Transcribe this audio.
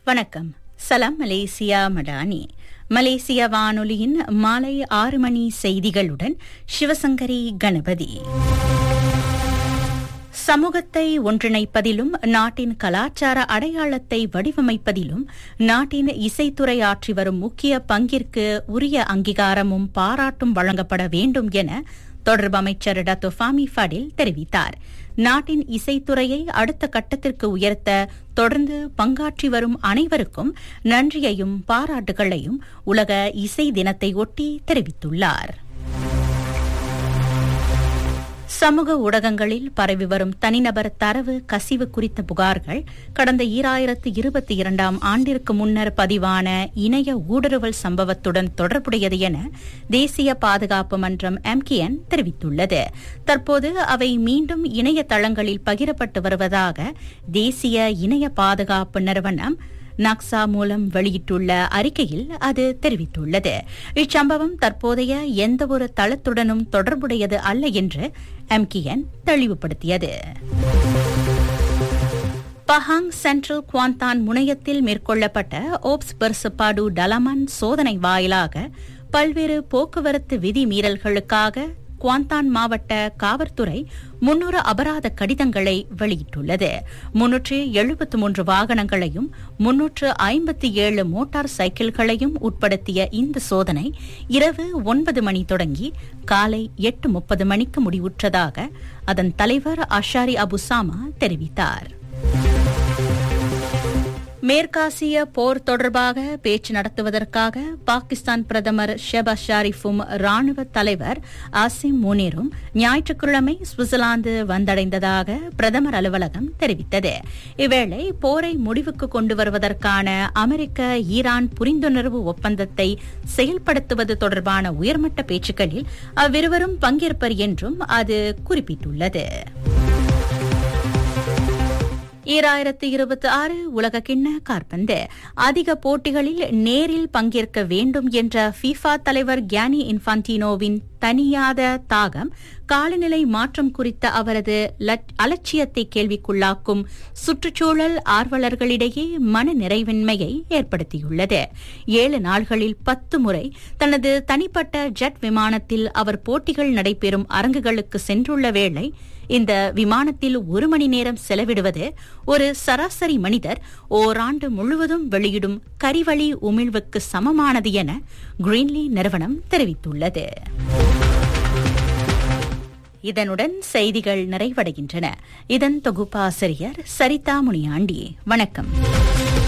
வணக்கம் சலாம் மலேசியா மடானி மலேசிய வானொலியின் மாலை ஆறு மணி செய்திகளுடன் சிவசங்கரி கணபதி சமூகத்தை ஒன்றிணைப்பதிலும் நாட்டின் கலாச்சார அடையாளத்தை வடிவமைப்பதிலும் நாட்டின் இசைத்துறை ஆற்றி வரும் முக்கிய பங்கிற்கு உரிய அங்கீகாரமும் பாராட்டும் வழங்கப்பட வேண்டும் என தொடர்பு அமைச்சர் டத்தோ ஃபாமி ஃபடில் தெரிவித்தார் நாட்டின் இசைத்துறையை அடுத்த கட்டத்திற்கு உயர்த்த தொடர்ந்து பங்காற்றி வரும் அனைவருக்கும் நன்றியையும் பாராட்டுகளையும் உலக இசை தினத்தை ஒட்டி தெரிவித்துள்ளார் சமூக ஊடகங்களில் பரவி வரும் தனிநபர் தரவு கசிவு குறித்த புகார்கள் கடந்த ஈராயிரத்து இருபத்தி இரண்டாம் ஆண்டிற்கு முன்னர் பதிவான இணைய ஊடுருவல் சம்பவத்துடன் தொடர்புடையது என தேசிய பாதுகாப்பு மன்றம் எம்கிஎன் தெரிவித்துள்ளது தற்போது அவை மீண்டும் இணையதளங்களில் பகிரப்பட்டு வருவதாக தேசிய இணைய பாதுகாப்பு நிறுவனம் நக்சா மூலம் வெளியிட்டுள்ள அறிக்கையில் அது தெரிவித்துள்ளது இச்சம்பவம் தற்போதைய எந்தவொரு தளத்துடனும் தொடர்புடையது அல்ல என்று எம்கிஎன் தெளிவுபடுத்தியது பஹாங் சென்ட்ரல் குவாந்தான் முனையத்தில் மேற்கொள்ளப்பட்ட ஓப்ஸ் பெர்சப்பாடு டலமன் சோதனை வாயிலாக பல்வேறு போக்குவரத்து விதி மீறல்களுக்காக குவாந்தான் மாவட்ட காவல்துறை முன்னூறு அபராத கடிதங்களை வெளியிட்டுள்ளது முன்னூற்று எழுபத்து மூன்று வாகனங்களையும் முன்னூற்று ஐம்பத்தி ஏழு மோட்டார் சைக்கிள்களையும் உட்படுத்திய இந்த சோதனை இரவு ஒன்பது மணி தொடங்கி காலை எட்டு முப்பது மணிக்கு முடிவுற்றதாக அதன் தலைவர் அஷாரி அபுசாமா தெரிவித்தார் மேற்காசிய போர் தொடர்பாக பேச்சு நடத்துவதற்காக பாகிஸ்தான் பிரதமர் ஷெபாஸ் ஷாரிஃபும் ராணுவ தலைவர் ஆசிம் முனீரும் ஞாயிற்றுக்கிழமை சுவிட்சர்லாந்து வந்தடைந்ததாக பிரதமர் அலுவலகம் தெரிவித்தது இவ்வேளை போரை முடிவுக்கு கொண்டு வருவதற்கான அமெரிக்க ஈரான் புரிந்துணர்வு ஒப்பந்தத்தை செயல்படுத்துவது தொடர்பான உயர்மட்ட பேச்சுக்களில் அவ்விருவரும் பங்கேற்பர் என்றும் அது குறிப்பிட்டுள்ளது ஈராயிரத்து இருபத்தி ஆறு உலக கிண்ண கார்பந்து அதிக போட்டிகளில் நேரில் பங்கேற்க வேண்டும் என்ற ஃபீஃபா தலைவர் கியானி இன்ஃபான்டினோவின் தனியாத தாகம் காலநிலை மாற்றம் குறித்த அவரது அலட்சியத்தை கேள்விக்குள்ளாக்கும் சுற்றுச்சூழல் ஆர்வலர்களிடையே மன நிறைவின்மையை ஏற்படுத்தியுள்ளது ஏழு நாள்களில் பத்து முறை தனது தனிப்பட்ட ஜெட் விமானத்தில் அவர் போட்டிகள் நடைபெறும் அரங்குகளுக்கு சென்றுள்ள வேளை இந்த விமானத்தில் ஒரு மணி நேரம் செலவிடுவது ஒரு சராசரி மனிதர் ஓராண்டு முழுவதும் வெளியிடும் கரிவழி உமிழ்வுக்கு சமமானது என கிரீன்லி நிறுவனம் தெரிவித்துள்ளது இதனுடன் செய்திகள் நிறைவடைகின்றன இதன் தொகுப்பாசிரியர் சரிதா முனியாண்டி வணக்கம்